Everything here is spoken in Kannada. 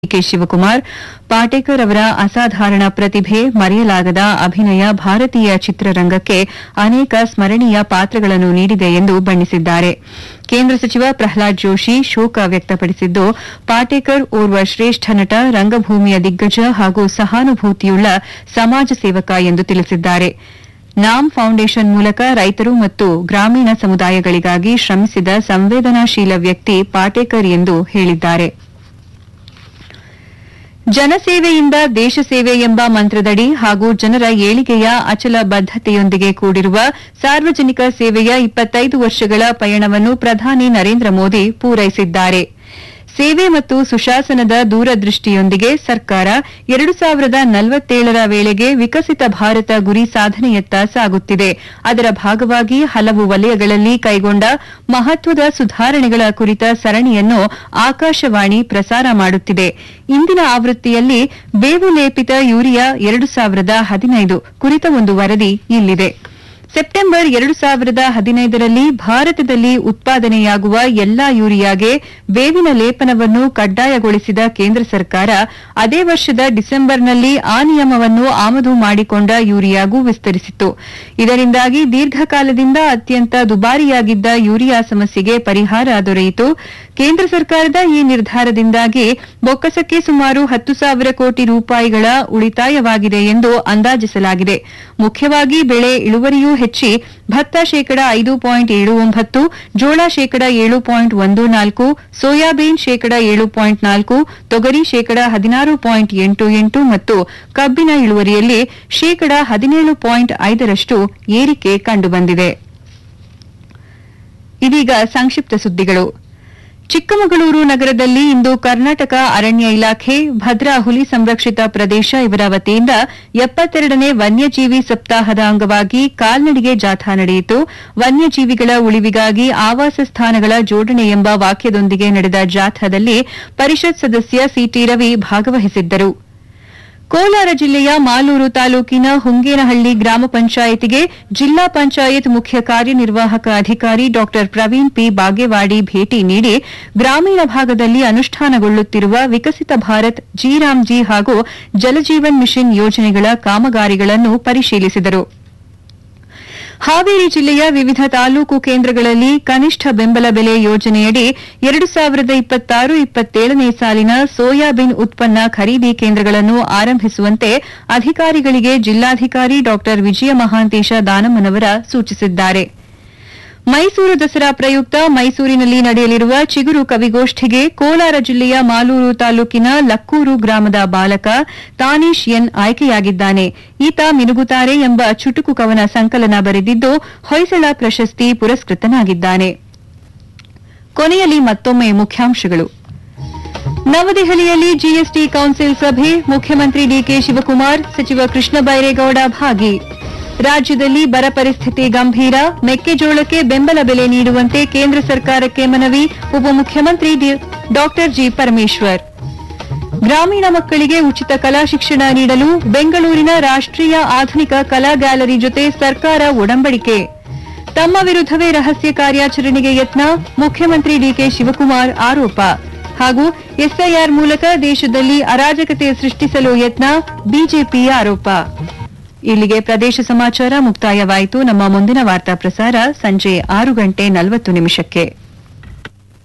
ಕೆ ಶಿವಕುಮಾರ್ ಪಾಟೇಕರ್ ಅವರ ಅಸಾಧಾರಣ ಪ್ರತಿಭೆ ಮರೆಯಲಾಗದ ಅಭಿನಯ ಭಾರತೀಯ ಚಿತ್ರರಂಗಕ್ಕೆ ಅನೇಕ ಸ್ಮರಣೀಯ ಪಾತ್ರಗಳನ್ನು ನೀಡಿದೆ ಎಂದು ಬಣ್ಣಿಸಿದ್ದಾರೆ ಕೇಂದ್ರ ಸಚಿವ ಪ್ರಹ್ಲಾದ್ ಜೋಶಿ ಶೋಕ ವ್ಯಕ್ತಪಡಿಸಿದ್ದು ಪಾಟೇಕರ್ ಓರ್ವ ಶ್ರೇಷ್ಠ ನಟ ರಂಗಭೂಮಿಯ ದಿಗ್ಗಜ ಹಾಗೂ ಸಹಾನುಭೂತಿಯುಳ್ಳ ಸಮಾಜ ಸೇವಕ ಎಂದು ತಿಳಿಸಿದ್ದಾರೆ ನಾಮ್ ಫೌಂಡೇಶನ್ ಮೂಲಕ ರೈತರು ಮತ್ತು ಗ್ರಾಮೀಣ ಸಮುದಾಯಗಳಿಗಾಗಿ ಶ್ರಮಿಸಿದ ಸಂವೇದನಾಶೀಲ ವ್ಯಕ್ತಿ ಪಾಟೇಕರ್ ಎಂದು ಹೇಳಿದ್ದಾರೆ ಜನಸೇವೆಯಿಂದ ದೇಶ ಸೇವೆ ಎಂಬ ಮಂತ್ರದಡಿ ಹಾಗೂ ಜನರ ಏಳಿಗೆಯ ಅಚಲ ಬದ್ದತೆಯೊಂದಿಗೆ ಕೂಡಿರುವ ಸಾರ್ವಜನಿಕ ಸೇವೆಯ ಇಪ್ಪತ್ತೈದು ವರ್ಷಗಳ ಪಯಣವನ್ನು ಪ್ರಧಾನಿ ನರೇಂದ್ರ ಮೋದಿ ಪೂರೈಸಿದ್ದಾರೆ ಸೇವೆ ಮತ್ತು ಸುಶಾಸನದ ದೂರದೃಷ್ಟಿಯೊಂದಿಗೆ ಸರ್ಕಾರ ಎರಡು ಸಾವಿರದ ನಲವತ್ತೇಳರ ವೇಳೆಗೆ ವಿಕಸಿತ ಭಾರತ ಗುರಿ ಸಾಧನೆಯತ್ತ ಸಾಗುತ್ತಿದೆ ಅದರ ಭಾಗವಾಗಿ ಹಲವು ವಲಯಗಳಲ್ಲಿ ಕೈಗೊಂಡ ಮಹತ್ವದ ಸುಧಾರಣೆಗಳ ಕುರಿತ ಸರಣಿಯನ್ನು ಆಕಾಶವಾಣಿ ಪ್ರಸಾರ ಮಾಡುತ್ತಿದೆ ಇಂದಿನ ಆವೃತ್ತಿಯಲ್ಲಿ ಬೇವು ಲೇಪಿತ ಯೂರಿಯಾ ಎರಡು ಸಾವಿರದ ಹದಿನೈದು ಕುರಿತ ಒಂದು ವರದಿ ಇಲ್ಲಿದೆ ಸೆಪ್ಟೆಂಬರ್ ಎರಡು ಸಾವಿರದ ಹದಿನೈದರಲ್ಲಿ ಭಾರತದಲ್ಲಿ ಉತ್ಪಾದನೆಯಾಗುವ ಎಲ್ಲಾ ಯೂರಿಯಾಗೆ ಬೇವಿನ ಲೇಪನವನ್ನು ಕಡ್ಡಾಯಗೊಳಿಸಿದ ಕೇಂದ್ರ ಸರ್ಕಾರ ಅದೇ ವರ್ಷದ ಡಿಸೆಂಬರ್ನಲ್ಲಿ ಆ ನಿಯಮವನ್ನು ಆಮದು ಮಾಡಿಕೊಂಡ ಯೂರಿಯಾಗೂ ವಿಸ್ತರಿಸಿತು ಇದರಿಂದಾಗಿ ದೀರ್ಘಕಾಲದಿಂದ ಅತ್ಯಂತ ದುಬಾರಿಯಾಗಿದ್ದ ಯೂರಿಯಾ ಸಮಸ್ಯೆಗೆ ಪರಿಹಾರ ದೊರೆಯಿತು ಕೇಂದ್ರ ಸರ್ಕಾರದ ಈ ನಿರ್ಧಾರದಿಂದಾಗಿ ಬೊಕ್ಕಸಕ್ಕೆ ಸುಮಾರು ಹತ್ತು ಸಾವಿರ ಕೋಟಿ ರೂಪಾಯಿಗಳ ಉಳಿತಾಯವಾಗಿದೆ ಎಂದು ಅಂದಾಜಿಸಲಾಗಿದೆ ಮುಖ್ಯವಾಗಿ ಬೆಳೆ ಇಳುವರಿಯೂ ಹೆಚ್ಚಿ ಭತ್ತ ಶೇಕಡ ಐದು ಪಾಯಿಂಟ್ ಏಳು ಒಂಬತ್ತು ಜೋಳ ಶೇಕಡ ಏಳು ಪಾಯಿಂಟ್ ಒಂದು ನಾಲ್ಕು ಸೋಯಾಬೀನ್ ಶೇಕಡ ಏಳು ಪಾಯಿಂಟ್ ನಾಲ್ಕು ತೊಗರಿ ಶೇಕಡ ಹದಿನಾರು ಪಾಯಿಂಟ್ ಎಂಟು ಎಂಟು ಮತ್ತು ಕಬ್ಬಿನ ಇಳುವರಿಯಲ್ಲಿ ಶೇಕಡ ಹದಿನೇಳು ಪಾಯಿಂಟ್ ಐದರಷ್ಟು ಏರಿಕೆ ಕಂಡುಬಂದಿದೆ ಇದೀಗ ಸಂಕ್ಷಿಪ್ತ ಸುದ್ದಿಗಳು ಚಿಕ್ಕಮಗಳೂರು ನಗರದಲ್ಲಿ ಇಂದು ಕರ್ನಾಟಕ ಅರಣ್ಯ ಇಲಾಖೆ ಭದ್ರಾ ಹುಲಿ ಸಂರಕ್ಷಿತ ಪ್ರದೇಶ ಇವರ ವತಿಯಿಂದ ಎಪ್ಪತ್ತೆರಡನೇ ವನ್ಯಜೀವಿ ಸಪ್ತಾಹದ ಅಂಗವಾಗಿ ಕಾಲ್ನಡಿಗೆ ಜಾಥಾ ನಡೆಯಿತು ವನ್ಯಜೀವಿಗಳ ಉಳಿವಿಗಾಗಿ ಆವಾಸ ಸ್ಥಾನಗಳ ಜೋಡಣೆ ಎಂಬ ವಾಕ್ಯದೊಂದಿಗೆ ನಡೆದ ಜಾಥಾದಲ್ಲಿ ಪರಿಷತ್ ಸದಸ್ಯ ಸಿಟಿ ರವಿ ಭಾಗವಹಿಸಿದ್ದರು ಕೋಲಾರ ಜಿಲ್ಲೆಯ ಮಾಲೂರು ತಾಲೂಕಿನ ಹುಂಗೇನಹಳ್ಳಿ ಗ್ರಾಮ ಪಂಚಾಯಿತಿಗೆ ಜಿಲ್ಲಾ ಪಂಚಾಯತ್ ಮುಖ್ಯ ಕಾರ್ಯನಿರ್ವಾಹಕ ಅಧಿಕಾರಿ ಡಾ ಪ್ರವೀಣ್ ಪಿ ಬಾಗೇವಾಡಿ ಭೇಟಿ ನೀಡಿ ಗ್ರಾಮೀಣ ಭಾಗದಲ್ಲಿ ಅನುಷ್ಠಾನಗೊಳ್ಳುತ್ತಿರುವ ವಿಕಸಿತ ಭಾರತ್ ಜಿರಾಮ್ಜಿ ಹಾಗೂ ಜಲಜೀವನ್ ಮಿಷನ್ ಯೋಜನೆಗಳ ಕಾಮಗಾರಿಗಳನ್ನು ಪರಿಶೀಲಿಸಿದರು ಹಾವೇರಿ ಜಿಲ್ಲೆಯ ವಿವಿಧ ತಾಲೂಕು ಕೇಂದ್ರಗಳಲ್ಲಿ ಕನಿಷ್ಠ ಬೆಂಬಲ ಬೆಲೆ ಯೋಜನೆಯಡಿ ಎರಡು ಸಾವಿರದ ಇಪ್ಪತ್ತಾರು ಇಪ್ಪತ್ತೇಳನೇ ಸಾಲಿನ ಸೋಯಾಬೀನ್ ಉತ್ಪನ್ನ ಖರೀದಿ ಕೇಂದ್ರಗಳನ್ನು ಆರಂಭಿಸುವಂತೆ ಅಧಿಕಾರಿಗಳಿಗೆ ಜಿಲ್ಲಾಧಿಕಾರಿ ಡಾ ವಿಜಯ ಮಹಾಂತೇಶ ದಾನಮ್ಮನವರ ಸೂಚಿಸಿದ್ದಾರೆ ಮೈಸೂರು ದಸರಾ ಪ್ರಯುಕ್ತ ಮೈಸೂರಿನಲ್ಲಿ ನಡೆಯಲಿರುವ ಚಿಗುರು ಕವಿಗೋಷ್ಠಿಗೆ ಕೋಲಾರ ಜಿಲ್ಲೆಯ ಮಾಲೂರು ತಾಲೂಕಿನ ಲಕ್ಕೂರು ಗ್ರಾಮದ ಬಾಲಕ ತಾನೀಶ್ ಎನ್ ಆಯ್ಕೆಯಾಗಿದ್ದಾನೆ ಈತ ಮಿನುಗುತಾರೆ ಎಂಬ ಚುಟುಕು ಕವನ ಸಂಕಲನ ಬರೆದಿದ್ದು ಹೊಯ್ಸಳ ಪ್ರಶಸ್ತಿ ಪುರಸ್ಕೃತನಾಗಿದ್ದಾನೆ ಕೊನೆಯಲ್ಲಿ ಮತ್ತೊಮ್ಮೆ ಮುಖ್ಯಾಂಶಗಳು ನವದೆಹಲಿಯಲ್ಲಿ ಜಿಎಸ್ಟಿ ಕೌನ್ಸಿಲ್ ಸಭೆ ಮುಖ್ಯಮಂತ್ರಿ ಡಿಕೆ ಶಿವಕುಮಾರ್ ಸಚಿವ ಕೃಷ್ಣ ಬೈರೇಗೌಡ ಭಾಗಿ ರಾಜ್ಯದಲ್ಲಿ ಬರ ಪರಿಸ್ಥಿತಿ ಗಂಭೀರ ಮೆಕ್ಕೆಜೋಳಕ್ಕೆ ಬೆಂಬಲ ಬೆಲೆ ನೀಡುವಂತೆ ಕೇಂದ್ರ ಸರ್ಕಾರಕ್ಕೆ ಮನವಿ ಉಪಮುಖ್ಯಮಂತ್ರಿ ಡಾ ಜಿ ಪರಮೇಶ್ವರ್ ಗ್ರಾಮೀಣ ಮಕ್ಕಳಿಗೆ ಉಚಿತ ಕಲಾ ಶಿಕ್ಷಣ ನೀಡಲು ಬೆಂಗಳೂರಿನ ರಾಷ್ಟೀಯ ಆಧುನಿಕ ಕಲಾ ಗ್ಯಾಲರಿ ಜೊತೆ ಸರ್ಕಾರ ಒಡಂಬಡಿಕೆ ತಮ್ಮ ವಿರುದ್ದವೇ ರಹಸ್ಯ ಕಾರ್ಯಾಚರಣೆಗೆ ಯತ್ನ ಮುಖ್ಯಮಂತ್ರಿ ಡಿಕೆ ಶಿವಕುಮಾರ್ ಆರೋಪ ಹಾಗೂ ಎಸ್ಐಆರ್ ಮೂಲಕ ದೇಶದಲ್ಲಿ ಅರಾಜಕತೆ ಸೃಷ್ಟಿಸಲು ಯತ್ನ ಬಿಜೆಪಿ ಆರೋಪ ಇಲ್ಲಿಗೆ ಪ್ರದೇಶ ಸಮಾಚಾರ ಮುಕ್ತಾಯವಾಯಿತು ನಮ್ಮ ಮುಂದಿನ ವಾರ್ತಾ ಪ್ರಸಾರ ಸಂಜೆ ಆರು ಗಂಟೆ ನಲವತ್ತು ನಿಮಿಷಕ್ಕೆ